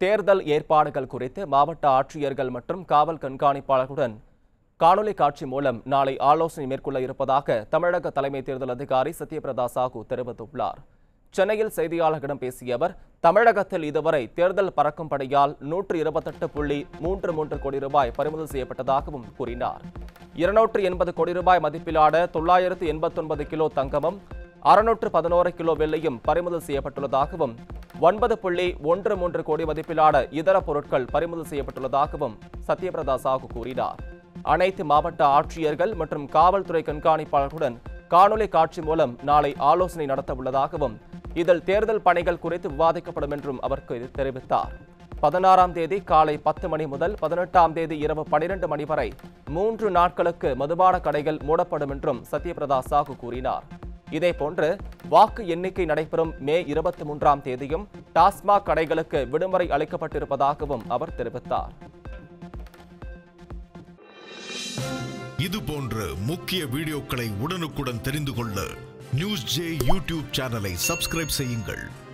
தேர்தல் ஏற்பாடுகள் குறித்து மாவட்ட ஆட்சியர்கள் மற்றும் காவல் கண்காணிப்பாளர்களுடன் காணொலி காட்சி மூலம் நாளை ஆலோசனை மேற்கொள்ள இருப்பதாக தமிழக தலைமை தேர்தல் அதிகாரி சத்யபிரதா சாஹூ தெரிவித்துள்ளார் சென்னையில் செய்தியாளர்களிடம் பேசிய அவர் தமிழகத்தில் இதுவரை தேர்தல் பறக்கும் படையால் நூற்று இருபத்தெட்டு புள்ளி மூன்று மூன்று கோடி ரூபாய் பறிமுதல் செய்யப்பட்டதாகவும் கூறினார் இருநூற்று எண்பது கோடி ரூபாய் மதிப்பிலான தொள்ளாயிரத்து எண்பத்தொன்பது கிலோ தங்கமும் அறுநூற்று பதினோரு கிலோ வெள்ளியும் பறிமுதல் செய்யப்பட்டுள்ளதாகவும் ஒன்பது புள்ளி ஒன்று மூன்று கோடி மதிப்பிலான இதர பொருட்கள் பறிமுதல் செய்யப்பட்டுள்ளதாகவும் சத்யபிரதா சாஹூ கூறினார் அனைத்து மாவட்ட ஆட்சியர்கள் மற்றும் காவல்துறை கண்காணிப்பாளர்களுடன் காணொலி காட்சி மூலம் நாளை ஆலோசனை நடத்த உள்ளதாகவும் இதில் தேர்தல் பணிகள் குறித்து விவாதிக்கப்படும் என்றும் அவர் தெரிவித்தார் பதினாறாம் தேதி காலை பத்து மணி முதல் பதினெட்டாம் தேதி இரவு பனிரெண்டு மணி வரை மூன்று நாட்களுக்கு மதுபான கடைகள் மூடப்படும் என்றும் சத்யபிரதா சாஹூ கூறினார் இதேபோன்று வாக்கு எண்ணிக்கை நடைபெறும் மே இருபத்தி மூன்றாம் தேதியும் டாஸ்மாக் கடைகளுக்கு விடுமுறை அளிக்கப்பட்டிருப்பதாகவும் அவர் தெரிவித்தார் இது போன்ற முக்கிய வீடியோக்களை உடனுக்குடன் தெரிந்து கொள்ள நியூஸ் ஜே யூடியூப் சேனலை சப்ஸ்கிரைப் செய்யுங்கள்